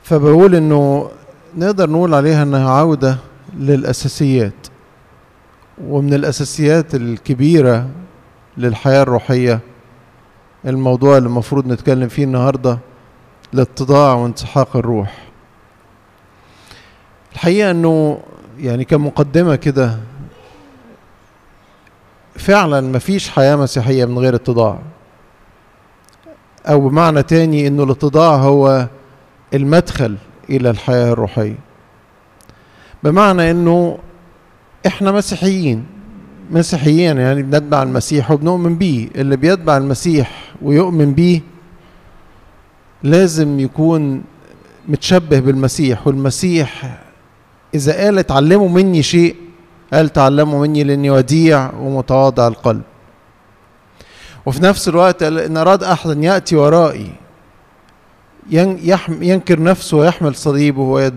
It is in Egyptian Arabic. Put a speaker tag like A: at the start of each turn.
A: فبقول انه نقدر نقول عليها انها عودة للأساسيات ومن الأساسيات الكبيرة للحياة الروحية الموضوع اللي المفروض نتكلم فيه النهاردة الاتضاع وانسحاق الروح الحقيقة انه يعني كمقدمة كده فعلا مفيش حياة مسيحية من غير اتضاع او بمعنى تاني انه الاتضاع هو المدخل الى الحياة الروحية بمعنى انه احنا مسيحيين مسيحيين يعني بنتبع المسيح وبنؤمن بيه اللي بيتبع المسيح ويؤمن بيه لازم يكون متشبه بالمسيح والمسيح إذا قال اتعلموا مني شيء قال تعلموا مني لأني وديع ومتواضع القلب وفي نفس الوقت قال إن أراد أحد أن يأتي ورائي ينكر نفسه ويحمل صليبه